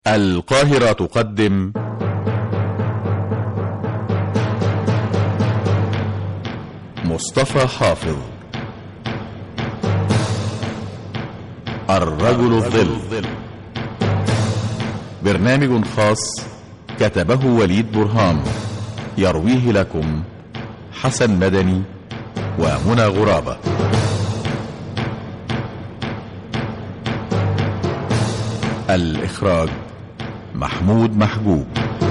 القاهرة تقدم مصطفى حافظ الرجل الظل برنامج خاص كتبه وليد برهام يرويه لكم حسن مدني ومنى غرابه الإخراج محمود محجوب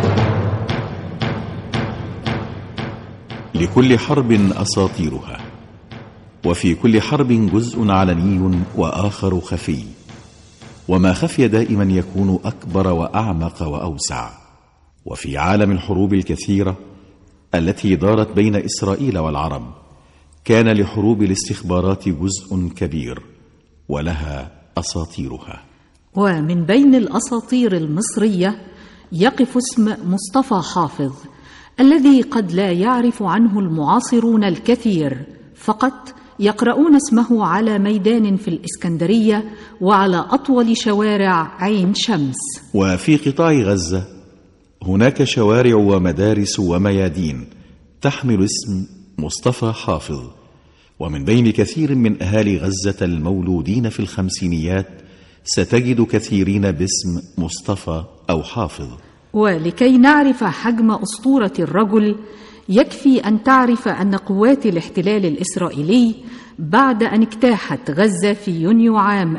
لكل حرب أساطيرها وفي كل حرب جزء علني وآخر خفي وما خفي دائما يكون أكبر وأعمق وأوسع وفي عالم الحروب الكثيرة التي دارت بين إسرائيل والعرب كان لحروب الاستخبارات جزء كبير ولها أساطيرها ومن بين الاساطير المصريه يقف اسم مصطفى حافظ الذي قد لا يعرف عنه المعاصرون الكثير فقط يقرؤون اسمه على ميدان في الاسكندريه وعلى اطول شوارع عين شمس وفي قطاع غزة هناك شوارع ومدارس وميادين تحمل اسم مصطفى حافظ ومن بين كثير من أهالي غزة المولودين في الخمسينيات ستجد كثيرين باسم مصطفى أو حافظ ولكي نعرف حجم اسطوره الرجل يكفي ان تعرف ان قوات الاحتلال الاسرائيلي بعد ان اجتاحت غزه في يونيو عام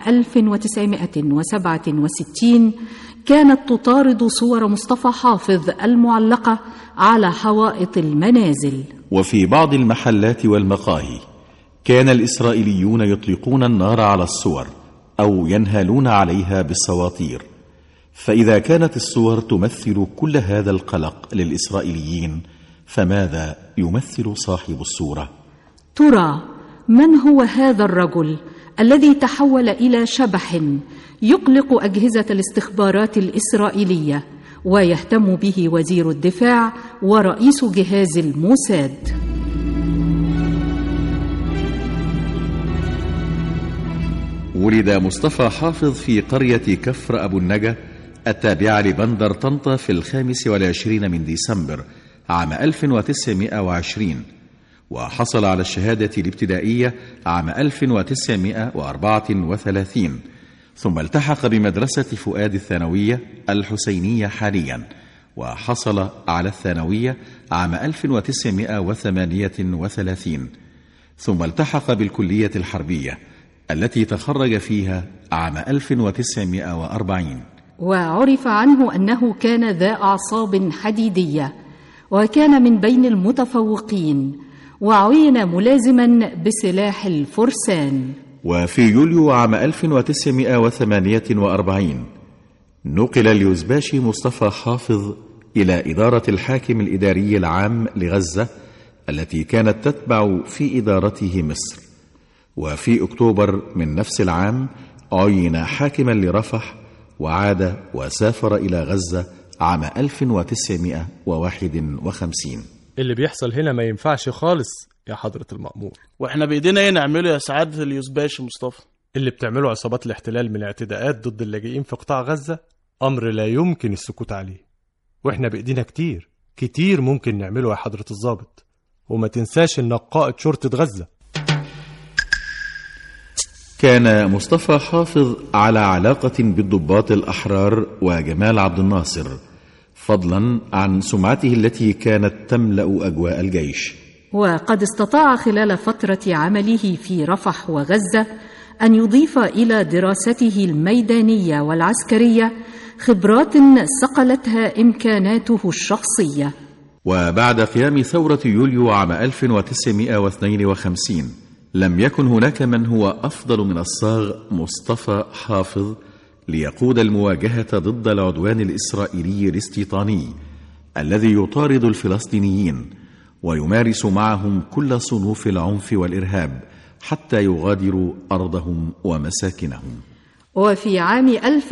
1967 كانت تطارد صور مصطفى حافظ المعلقه على حوائط المنازل وفي بعض المحلات والمقاهي كان الإسرائيليون يطلقون النار على الصور أو ينهالون عليها بالسواطير فإذا كانت الصور تمثل كل هذا القلق للإسرائيليين فماذا يمثل صاحب الصورة؟ ترى من هو هذا الرجل الذي تحول الى شبح يقلق اجهزه الاستخبارات الاسرائيليه ويهتم به وزير الدفاع ورئيس جهاز الموساد ولد مصطفى حافظ في قرية كفر أبو النجا التابعة لبندر طنطا في الخامس والعشرين من ديسمبر عام 1920 وحصل على الشهادة الابتدائية عام 1934 ثم التحق بمدرسة فؤاد الثانوية الحسينية حاليا وحصل على الثانوية عام 1938 ثم التحق بالكلية الحربية التي تخرج فيها عام 1940 وعرف عنه انه كان ذا اعصاب حديديه وكان من بين المتفوقين وعين ملازما بسلاح الفرسان وفي يوليو عام 1948 نقل اليوزباشي مصطفى حافظ إلى إدارة الحاكم الإداري العام لغزة التي كانت تتبع في إدارته مصر وفي أكتوبر من نفس العام عين حاكما لرفح وعاد وسافر إلى غزة عام 1951 اللي بيحصل هنا ما ينفعش خالص يا حضرة المأمور واحنا بايدينا ايه نعمله يا سعاده اليوزباشي مصطفى اللي بتعمله عصابات الاحتلال من اعتداءات ضد اللاجئين في قطاع غزة أمر لا يمكن السكوت عليه وإحنا بإيدينا كتير كتير ممكن نعمله يا حضرة الضابط وما تنساش إنك قائد شرطة غزة كان مصطفى حافظ على علاقة بالضباط الأحرار وجمال عبد الناصر فضلا عن سمعته التي كانت تملأ أجواء الجيش وقد استطاع خلال فتره عمله في رفح وغزه ان يضيف الى دراسته الميدانيه والعسكريه خبرات صقلتها امكاناته الشخصيه وبعد قيام ثورة يوليو عام 1952 لم يكن هناك من هو أفضل من الصاغ مصطفى حافظ ليقود المواجهة ضد العدوان الإسرائيلي الاستيطاني الذي يطارد الفلسطينيين ويمارس معهم كل صنوف العنف والإرهاب حتى يغادروا أرضهم ومساكنهم وفي عام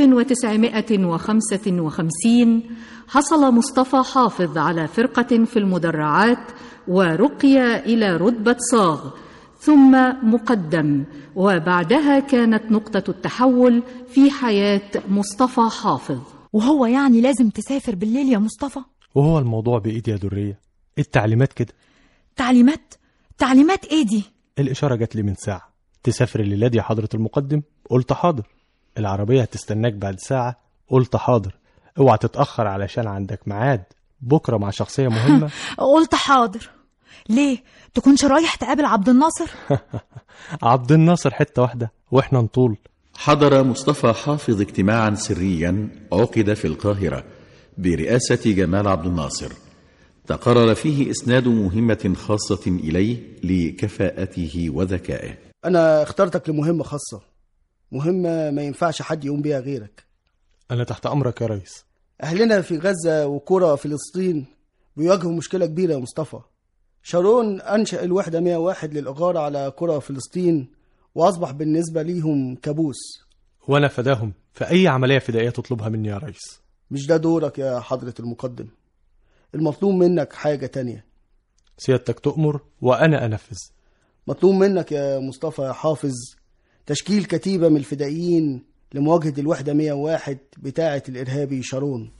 1955 حصل مصطفى حافظ على فرقة في المدرعات ورقي إلى رتبة صاغ ثم مقدم وبعدها كانت نقطة التحول في حياة مصطفى حافظ وهو يعني لازم تسافر بالليل يا مصطفى وهو الموضوع بإيدي يا درية التعليمات كده تعليمات تعليمات ايه دي الإشارة جات لي من ساعة تسافر الليلة دي يا حضرة المقدم قلت حاضر العربية هتستناك بعد ساعة قلت حاضر اوعى تتأخر علشان عندك ميعاد بكرة مع شخصية مهمة قلت حاضر ليه تكونش رايح تقابل عبد الناصر عبد الناصر حتة واحدة واحنا نطول حضر مصطفى حافظ اجتماعا سريا عقد في القاهرة برئاسة جمال عبد الناصر تقرر فيه إسناد مهمة خاصة إليه لكفاءته وذكائه أنا اخترتك لمهمة خاصة مهمة ما ينفعش حد يقوم بيها غيرك أنا تحت أمرك يا ريس أهلنا في غزة وقرى فلسطين بيواجهوا مشكلة كبيرة يا مصطفى شارون أنشأ الوحدة 101 للإغارة على قرى فلسطين وأصبح بالنسبة ليهم كابوس وأنا فداهم في أي عملية فدائية تطلبها مني يا ريس مش ده دورك يا حضرة المقدم المطلوب منك حاجة تانية سيادتك تؤمر وأنا أنفذ مطلوب منك يا مصطفى يا حافظ تشكيل كتيبة من الفدائيين لمواجهة الوحدة 101 بتاعة الإرهابي شارون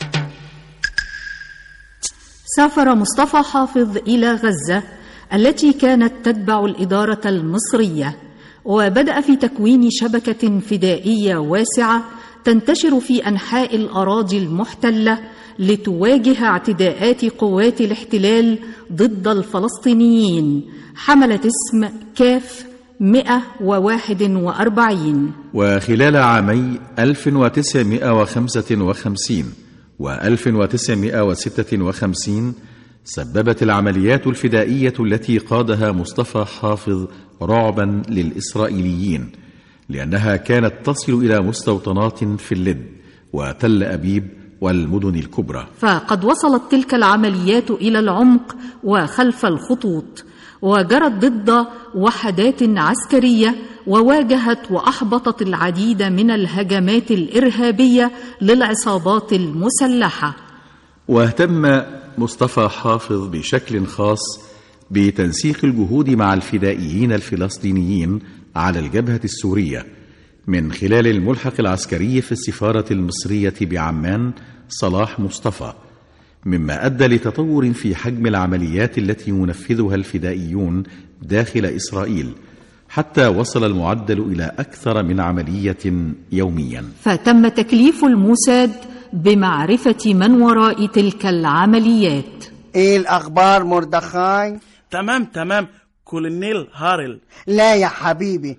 سافر مصطفى حافظ إلى غزة التي كانت تتبع الإدارة المصرية وبدأ في تكوين شبكة فدائية واسعة تنتشر في أنحاء الأراضي المحتلة لتواجه اعتداءات قوات الاحتلال ضد الفلسطينيين حملت اسم كاف 141 وخلال عامي 1955 و 1956 سببت العمليات الفدائية التي قادها مصطفى حافظ رعبا للإسرائيليين لأنها كانت تصل إلى مستوطنات في اللد وتل أبيب والمدن الكبرى فقد وصلت تلك العمليات إلى العمق وخلف الخطوط وجرت ضد وحدات عسكريه وواجهت واحبطت العديد من الهجمات الارهابيه للعصابات المسلحه واهتم مصطفى حافظ بشكل خاص بتنسيق الجهود مع الفدائيين الفلسطينيين على الجبهه السوريه من خلال الملحق العسكري في السفاره المصريه بعمان صلاح مصطفى مما ادى لتطور في حجم العمليات التي ينفذها الفدائيون داخل اسرائيل حتى وصل المعدل الى اكثر من عمليه يوميا فتم تكليف الموساد بمعرفه من وراء تلك العمليات ايه الاخبار مردخاي تمام تمام كولونيل هارل لا يا حبيبي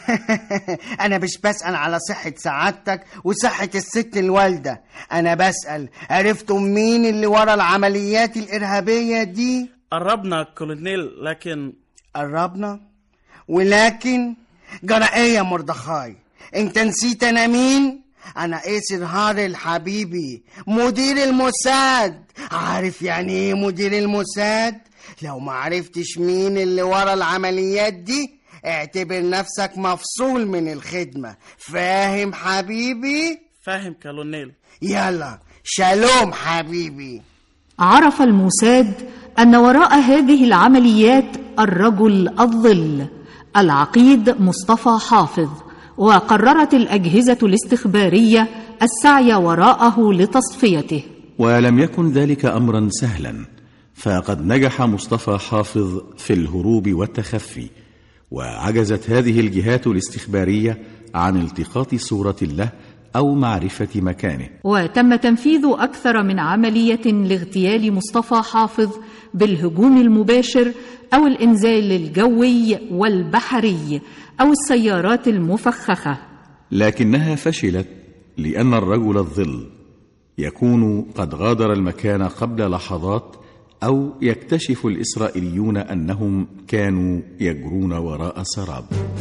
انا مش بسأل على صحة سعادتك وصحة الست الوالدة انا بسأل عرفتم مين اللي ورا العمليات الارهابية دي قربنا كولونيل لكن قربنا ولكن جرى ايه يا مردخاي انت نسيت انا مين انا ايسر هارل حبيبي مدير الموساد عارف يعني ايه مدير الموساد لو ما عرفتش مين اللي ورا العمليات دي اعتبر نفسك مفصول من الخدمة فاهم حبيبي فاهم كولونيل يلا شالوم حبيبي عرف الموساد ان وراء هذه العمليات الرجل الظل العقيد مصطفى حافظ وقررت الاجهزه الاستخباريه السعي وراءه لتصفيته ولم يكن ذلك امرا سهلا فقد نجح مصطفى حافظ في الهروب والتخفي وعجزت هذه الجهات الاستخباريه عن التقاط صوره له او معرفه مكانه وتم تنفيذ اكثر من عمليه لاغتيال مصطفى حافظ بالهجوم المباشر او الانزال الجوي والبحري او السيارات المفخخه لكنها فشلت لان الرجل الظل يكون قد غادر المكان قبل لحظات او يكتشف الاسرائيليون انهم كانوا يجرون وراء سراب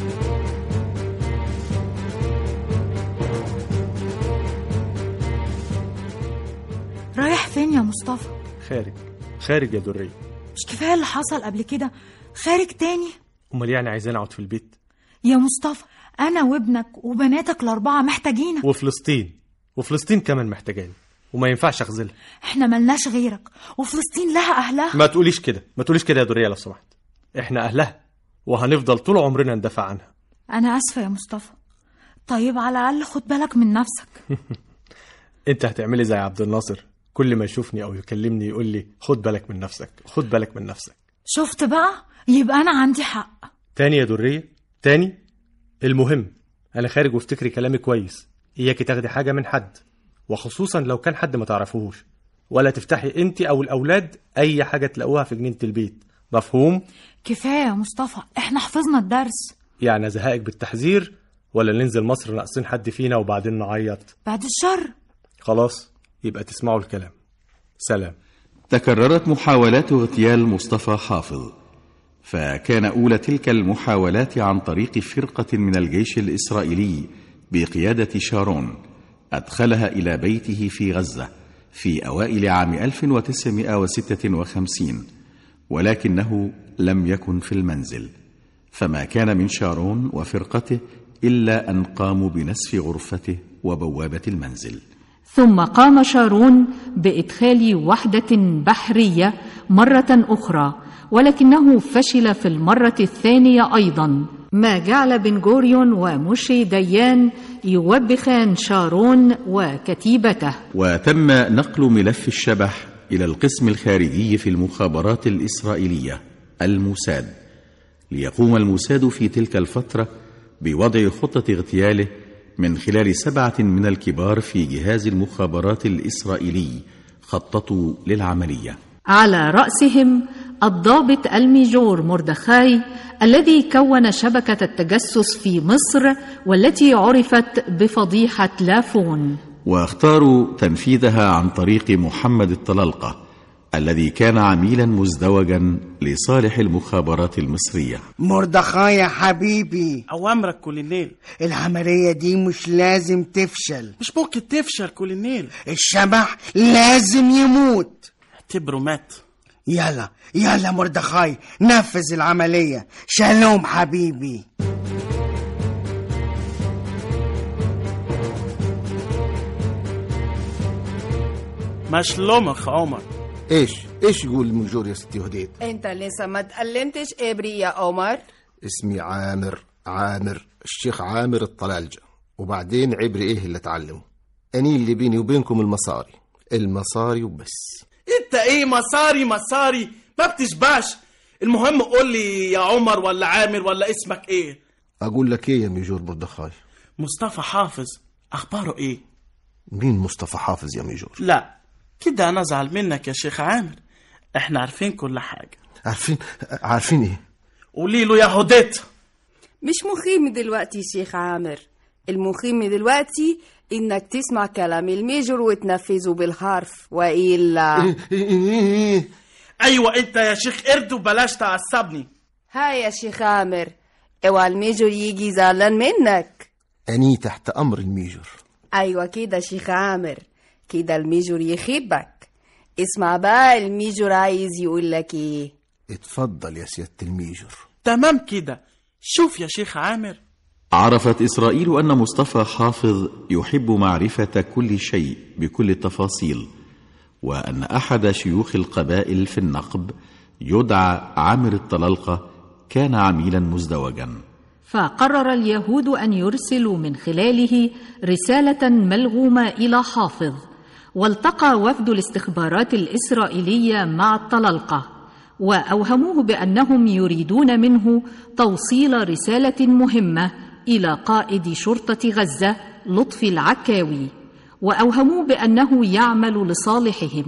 رايح فين يا مصطفى خارج خارج يا درية مش كفايه اللي حصل قبل كده خارج تاني امال يعني عايزين اقعد في البيت يا مصطفى انا وابنك وبناتك الاربعه محتاجينك وفلسطين وفلسطين كمان محتاجاني وما ينفعش اخذلها احنا ملناش غيرك وفلسطين لها اهلها ما تقوليش كده ما تقوليش كده يا درية لو سمحت احنا اهلها وهنفضل طول عمرنا ندافع عنها انا اسفه يا مصطفى طيب على الاقل خد بالك من نفسك انت هتعملي زي عبد الناصر كل ما يشوفني او يكلمني يقول لي خد بالك من نفسك خد بالك من نفسك شفت بقى يبقى أنا عندي حق تاني يا درية تاني المهم انا خارج وافتكري كلامي كويس اياكي تاخدي حاجه من حد وخصوصا لو كان حد ما تعرفوهوش ولا تفتحي انت او الاولاد اي حاجه تلاقوها في جنينه البيت مفهوم كفاية يا مصطفى احنا حفظنا الدرس يعني ازهقك بالتحذير ولا ننزل مصر ناقصين حد فينا وبعدين نعيط بعد الشر خلاص يبقى تسمعوا الكلام سلام تكررت محاولات اغتيال مصطفى حافظ فكان اولى تلك المحاولات عن طريق فرقه من الجيش الاسرائيلي بقياده شارون ادخلها الى بيته في غزه في اوائل عام 1956 ولكنه لم يكن في المنزل فما كان من شارون وفرقته الا ان قاموا بنسف غرفته وبوابه المنزل ثم قام شارون بادخال وحده بحريه مره اخرى ولكنه فشل في المره الثانيه ايضا ما جعل بن جوريون ومشي ديان يوبخان شارون وكتيبته وتم نقل ملف الشبح الى القسم الخارجي في المخابرات الاسرائيليه الموساد ليقوم الموساد في تلك الفتره بوضع خطه اغتياله من خلال سبعه من الكبار في جهاز المخابرات الاسرائيلي خططوا للعمليه على راسهم الضابط الميجور مردخاي الذي كون شبكه التجسس في مصر والتي عرفت بفضيحه لافون واختاروا تنفيذها عن طريق محمد الطلالقه الذي كان عميلا مزدوجا لصالح المخابرات المصريه مردخاي يا حبيبي أوامرك كولونيل العملية دي مش لازم تفشل مش ممكن تفشل كولونيل الشبح لازم يموت اعتبره مات يلا يلا مردخاي نفذ العملية شالوم حبيبي ما شلومك عمر ايش ايش يقول المنجور يا ستي هديت انت لسه ما اتعلمتش ابري يا عمر اسمي عامر عامر الشيخ عامر الطلالجة وبعدين عبري ايه اللي اتعلمه اني اللي بيني وبينكم المصاري المصاري وبس انت ايه مصاري مصاري ما بتشبعش المهم قول لي يا عمر ولا عامر ولا اسمك ايه اقول لك ايه يا ميجور بردخاي مصطفى حافظ اخباره ايه مين مصطفى حافظ يا ميجور لا كده انا ازعل منك يا شيخ عامر احنا عارفين كل حاجه عارفين عارفين ايه قولي له يا هديت مش مخيم دلوقتي شيخ عامر المخيم دلوقتي انك تسمع كلام الميجور وتنفذه بالحرف والا إيه إيه إيه إيه. ايوه انت يا شيخ قرد وبلاش تعصبني هاي يا شيخ عامر اوعى الميجور يجي زعلان منك اني تحت امر الميجور ايوه كده شيخ عامر كده الميجور يخيبك اسمع بقى الميجور عايز يقول لك ايه اتفضل يا سيادة الميجور تمام كده شوف يا شيخ عامر عرفت اسرائيل ان مصطفى حافظ يحب معرفه كل شيء بكل التفاصيل وان احد شيوخ القبائل في النقب يدعى عامر الطلالقه كان عميلا مزدوجا فقرر اليهود ان يرسلوا من خلاله رساله ملغومه الى حافظ والتقى وفد الاستخبارات الاسرائيليه مع الطلالقه واوهموه بانهم يريدون منه توصيل رساله مهمه الى قائد شرطه غزه لطفي العكاوي واوهموه بانه يعمل لصالحهم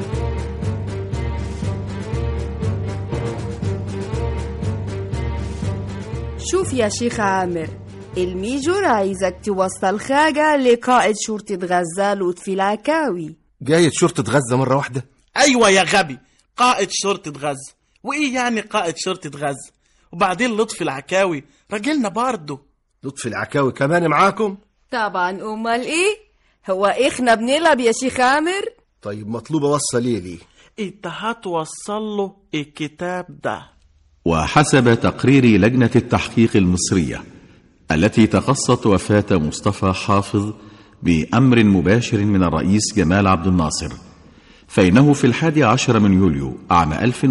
شوف يا شيخ عامر الميجور عايزك توصل حاجة لقائد شرطة غزة لطفي العكاوي جاية شرطة غزة مرة واحدة ايوه يا غبي قائد شرطة غزة وايه يعني قائد شرطة غزة وبعدين لطفي العكاوي راجلنا برضه لطفي العكاوي كمان معاكم طبعا امال ايه هو احنا بنلعب يا شيخ عامر طيب مطلوب اوصل ايه ليه انت هتوصل له الكتاب ده وحسب تقرير لجنه التحقيق المصريه التي تخصت وفاه مصطفى حافظ بامر مباشر من الرئيس جمال عبد الناصر فانه في الحادي عشر من يوليو عام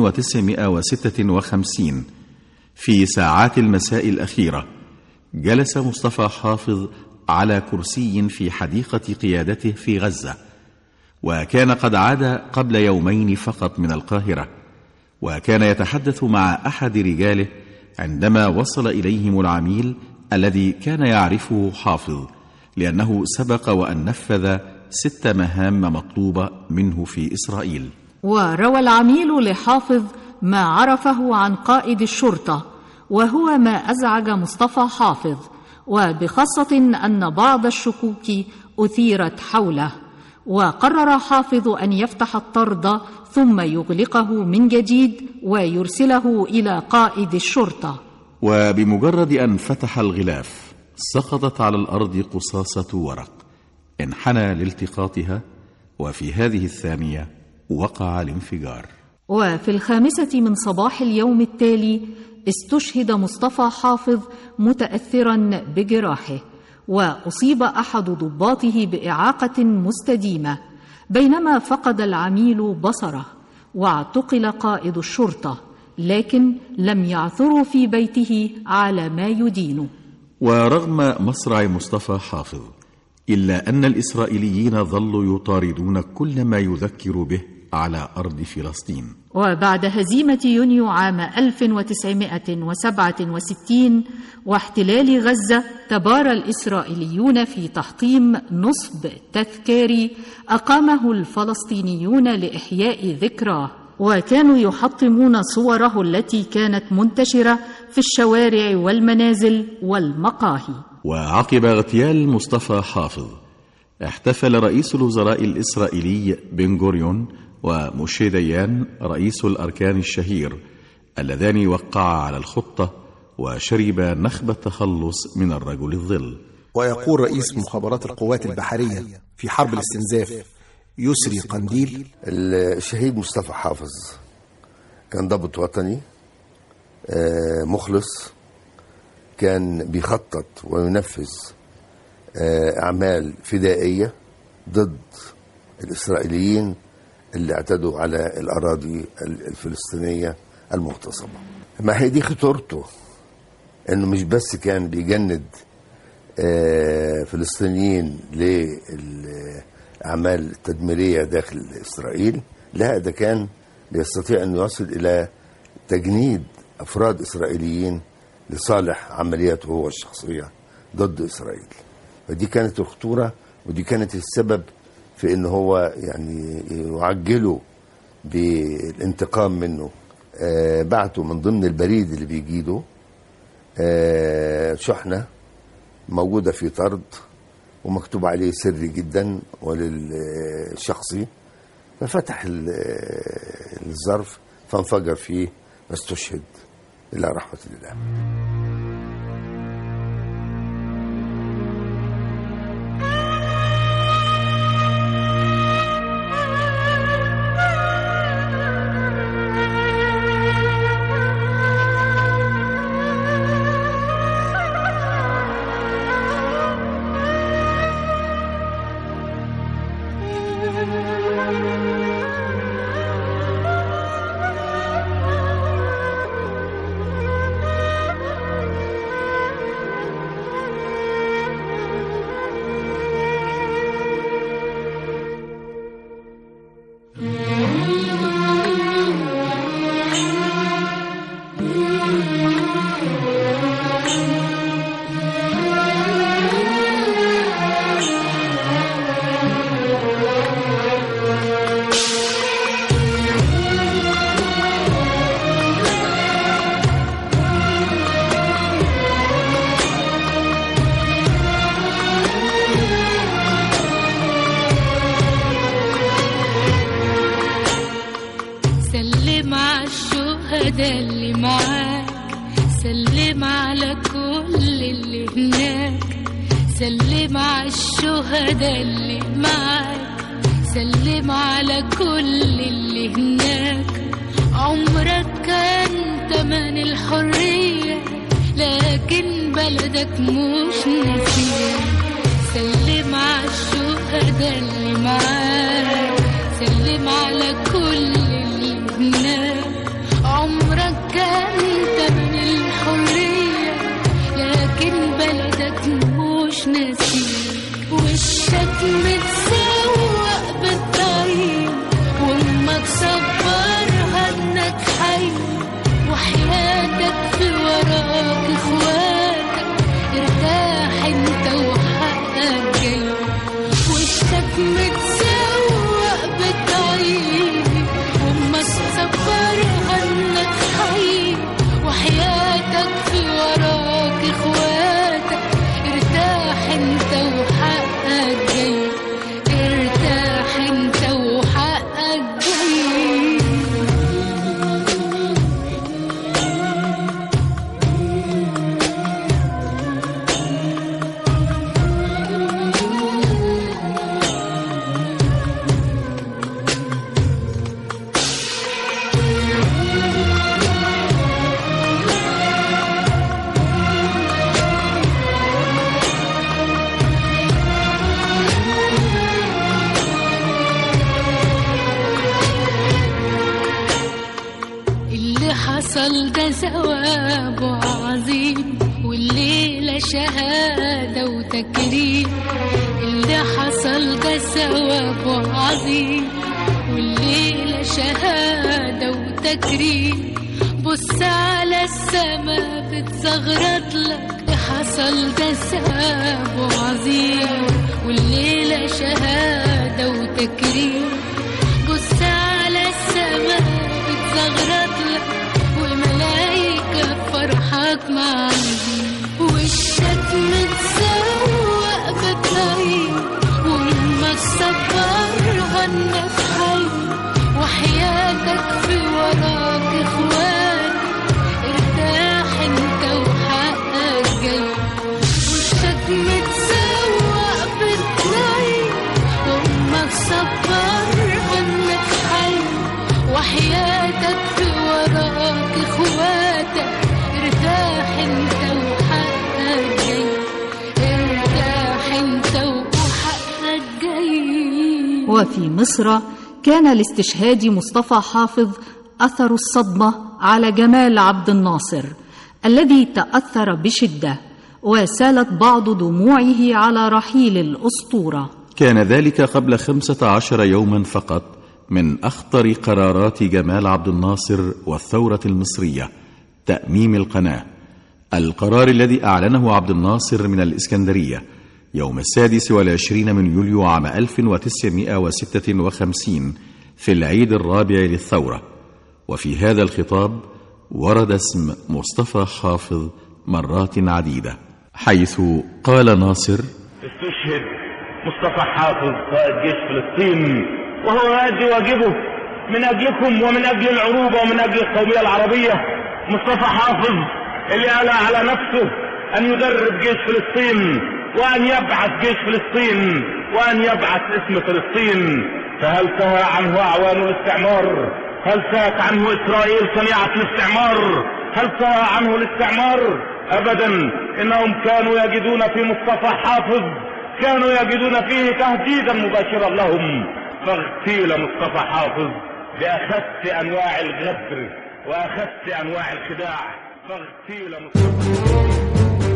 1956 في ساعات المساء الاخيره جلس مصطفى حافظ على كرسي في حديقة قيادته في غزة وكان قد عاد قبل يومين فقط من القاهرة وكان يتحدث مع أحد رجاله عندما وصل إليهم العميل الذي كان يعرفه حافظ لأنه سبق وأن نفذ ست مهام مطلوبة منه في إسرائيل وروى العميل لحافظ ما عرفه عن قائد الشرطة وهو ما أزعج مصطفى حافظ وبخاصة أن بعض الشكوك أثيرت حوله وقرر حافظ أن يفتح الطرد ثم يغلقه من جديد ويرسله إلى قائد الشرطة وبمجرد أن فتح الغلاف سقطت على الأرض قصاصة ورق انحنى لالتقاطها وفي هذه الثانية وقع الانفجار وفي الخامسة من صباح اليوم التالي استشهد مصطفى حافظ متأثرا بجراحه وأصيب أحد ضباطه بإعاقة مستديمة بينما فقد العميل بصره واعتقل قائد الشرطة لكن لم يعثروا في بيته على ما يدينه ورغم مصرع مصطفى حافظ إلا أن الإسرائيليين ظلوا يطاردون كل ما يذكر به على أرض فلسطين وبعد هزيمة يونيو عام 1967 واحتلال غزة تبارى الإسرائيليون في تحطيم نصب تذكاري أقامه الفلسطينيون لإحياء ذكراه وكانوا يحطمون صوره التي كانت منتشرة في الشوارع والمنازل والمقاهي وعقب اغتيال مصطفى حافظ احتفل رئيس الوزراء الإسرائيلي بن غوريون وموشي ديان رئيس الأركان الشهير اللذان وقعا على الخطة وشربا نخب التخلص من الرجل الظل ويقول رئيس مخابرات القوات البحرية في حرب الاستنزاف يسري قنديل الشهيد مصطفى حافظ كان ضابط وطني آه، مخلص كان بيخطط وينفذ آه، أعمال فدائية ضد الإسرائيليين اللي اعتدوا على الأراضي الفلسطينية المغتصبة ما هي دي خطورته انه مش بس كان بيجند آه، فلسطينيين للأعمال التدميرية داخل إسرائيل لا ده كان بيستطيع أن يصل إلى تجنيد أفراد إسرائيليين لصالح عملياته هو الشخصية ضد إسرائيل فدي كانت الخطورة ودي كانت السبب في ان هو يعني يعجلوا بالانتقام منه آه بعته من ضمن البريد اللي بيجيده آه شحنة موجودة في طرد ومكتوب عليه سري جدا وللشخصي ففتح الظرف فانفجر فيه فاستشهد إلى رحمة الله سلم على الشهداء اللي معاك سلم على كل اللي هناك سلم على الشهداء اللي معاك سلم على كل اللي هناك عمرك كان تمن الحرية لكن بلدك مش نسيان سلم على الشهداء اللي معاك سلم على كل اللي هناك عمرك كان تمن الحرية لكن بلدك مش ناسي حصل ده ثوابه عظيم والليلة شهادة وتكريم اللي حصل ده ثوابه عظيم والليلة شهادة وتكريم بص على السما بتزغرط لك حصل ده ثوابه عظيم والليلة شهادة وتكريم بص على السما بتزغرط لك وملايكة فرحك معاهم وشك متسوق بتلاقيه وامك صبرها انك حي وحياتك في وراك اخوان ارتاح انت وحقك جاي وشك متسوق بتلاقيه وامك صبرها انك حي وحياتك في وراك اخواتك ارتاح انت وحقك جاي ارتاح انت وحقك جاي وفي مصر كان لاستشهاد مصطفى حافظ اثر الصدمه على جمال عبد الناصر الذي تاثر بشده وسالت بعض دموعه على رحيل الاسطوره كان ذلك قبل خمسة عشر يوما فقط من أخطر قرارات جمال عبد الناصر والثورة المصرية تأميم القناة القرار الذي أعلنه عبد الناصر من الإسكندرية يوم السادس والعشرين من يوليو عام 1956 في العيد الرابع للثورة وفي هذا الخطاب ورد اسم مصطفى حافظ مرات عديدة حيث قال ناصر استشهد مصطفى حافظ قائد جيش فلسطين وهو يؤدي واجبه من اجلكم ومن اجل العروبه ومن اجل القوميه العربيه مصطفى حافظ اللي قال على نفسه ان يدرب جيش فلسطين وان يبعث جيش فلسطين وان يبعث اسم فلسطين فهل سهى عنه اعوان الاستعمار هل سهت عنه اسرائيل صنيعه الاستعمار هل سهى عنه الاستعمار ابدا انهم كانوا يجدون في مصطفى حافظ كانوا يجدون فيه تهديدا مباشرا لهم فاغتيل مصطفى حافظ باخس انواع الغدر واخس انواع الخداع فاغتيل مصطفى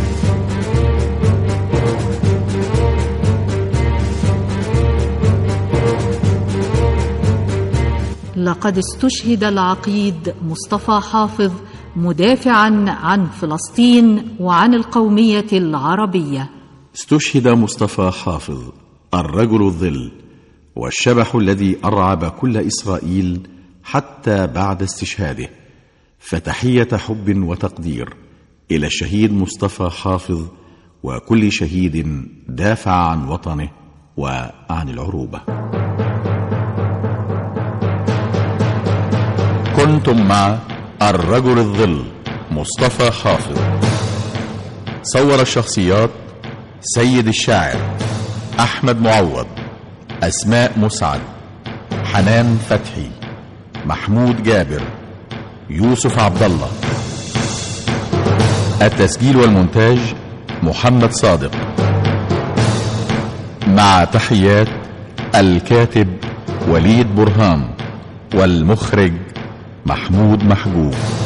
لقد استشهد العقيد مصطفى حافظ مدافعا عن فلسطين وعن القوميه العربيه استشهد مصطفى حافظ الرجل الظل والشبح الذي ارعب كل اسرائيل حتى بعد استشهاده فتحيه حب وتقدير الى الشهيد مصطفى حافظ وكل شهيد دافع عن وطنه وعن العروبه كنتم مع الرجل الظل مصطفى حافظ صور الشخصيات سيد الشاعر احمد معوض اسماء مسعد حنان فتحي محمود جابر يوسف عبد الله التسجيل والمونتاج محمد صادق مع تحيات الكاتب وليد برهام والمخرج محمود محجوب